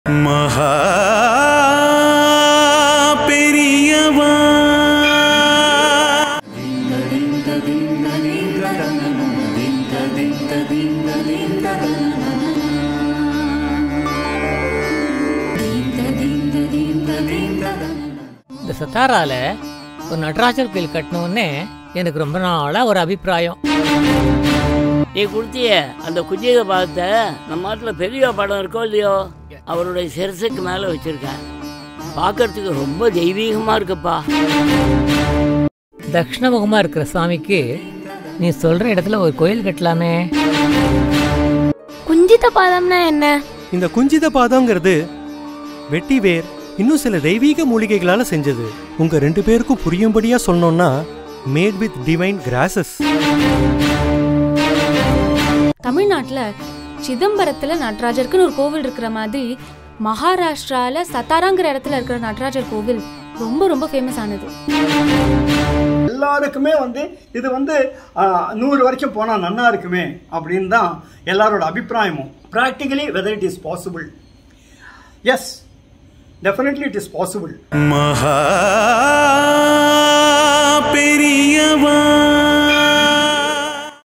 மகா பெரியவா இந்த சத்தாரால ஒரு நடராஜர் கோயில் கட்டணுன்னே எனக்கு ரொம்ப நாளாக ஒரு அபிப்பிராயம் நீ கொடுத்திய அந்த குஜிக பாகத்தை நம்ம நாட்டில் பெரிய படம் இருக்கோ இல்லையோ அவருடைய சிரசுக்கு மேலே வச்சிருக்கேன் பார்க்கறதுக்கு ரொம்ப தெய்வீகமாக இருக்குப்பா தக்ஷணமுகமாக இருக்கிற சாமிக்கு நீ சொல்கிற இடத்துல ஒரு கோயில் கட்டலாமே குஞ்சித பாதம்னா என்ன இந்த குஞ்சித பாதம்ங்கிறது வெட்டி வேர் இன்னும் சில தெய்வீக மூலிகைகளால செஞ்சது உங்க ரெண்டு பேருக்கும் புரியும்படியா சொன்னோம்னா மேட் வித் டிவைன் கிராசஸ் தமிழ்நாட்டுல சிதம்பரத்துல நடராஜருக்குன்னு ஒரு கோவில் இருக்கிற மாதிரி மகாராஷ்டிரால சத்தாராங்கிற இடத்துல இருக்கிற நடராஜர் கோவில் ரொம்ப ரொம்ப ஃபேமஸ் ஆனது எல்லாருக்குமே வந்து இது வந்து ஆ, நூறு வரைக்கும் போனால் நன்னா இருக்குமே அப்படின்னு தான் எல்லாரோட அபிப்பிராயமும் practically whether it is possible yes definitely it is possible மகா